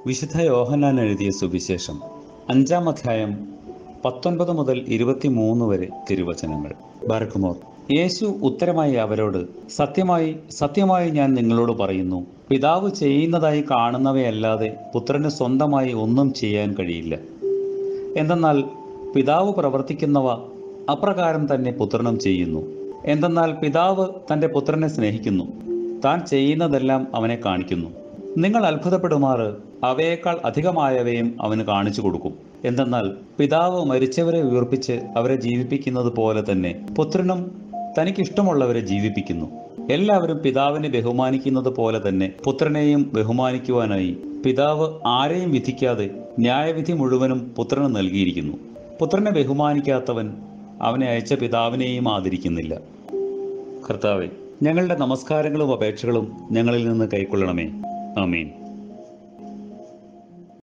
വിശുദ്ധ യോഹന്നാൻ എഴുതിയ സുവിശേഷം അഞ്ചാം അധ്യായം പത്തൊൻപത് മുതൽ ഇരുപത്തിമൂന്ന് വരെ തിരുവചനങ്ങൾ ബാരക്കുമോർ യേശു ഉത്തരമായി അവരോട് സത്യമായി സത്യമായി ഞാൻ നിങ്ങളോട് പറയുന്നു പിതാവ് ചെയ്യുന്നതായി കാണുന്നവയല്ലാതെ പുത്രന് സ്വന്തമായി ഒന്നും ചെയ്യാൻ കഴിയില്ല എന്തെന്നാൽ പിതാവ് പ്രവർത്തിക്കുന്നവ അപ്രകാരം തന്നെ പുത്രനും ചെയ്യുന്നു എന്തെന്നാൽ പിതാവ് തൻ്റെ പുത്രനെ സ്നേഹിക്കുന്നു താൻ ചെയ്യുന്നതെല്ലാം അവനെ കാണിക്കുന്നു നിങ്ങൾ അത്ഭുതപ്പെടുമാറ് അവയേക്കാൾ അധികമായവയും അവന് കാണിച്ചു കൊടുക്കും എന്തെന്നാൽ പിതാവ് മരിച്ചവരെ ഉയർപ്പിച്ച് അവരെ ജീവിപ്പിക്കുന്നത് പോലെ തന്നെ പുത്രനും തനിക്കിഷ്ടമുള്ളവരെ ജീവിപ്പിക്കുന്നു എല്ലാവരും പിതാവിനെ ബഹുമാനിക്കുന്നത് പോലെ തന്നെ പുത്രനെയും ബഹുമാനിക്കുവാനായി പിതാവ് ആരെയും വിധിക്കാതെ ന്യായവിധി മുഴുവനും പുത്രന് നൽകിയിരിക്കുന്നു പുത്രനെ ബഹുമാനിക്കാത്തവൻ അവനെ അയച്ച പിതാവിനെയും ആദരിക്കുന്നില്ല കർത്താവെ ഞങ്ങളുടെ നമസ്കാരങ്ങളും അപേക്ഷകളും ഞങ്ങളിൽ നിന്ന് കൈക്കൊള്ളണമേ ആമീൻ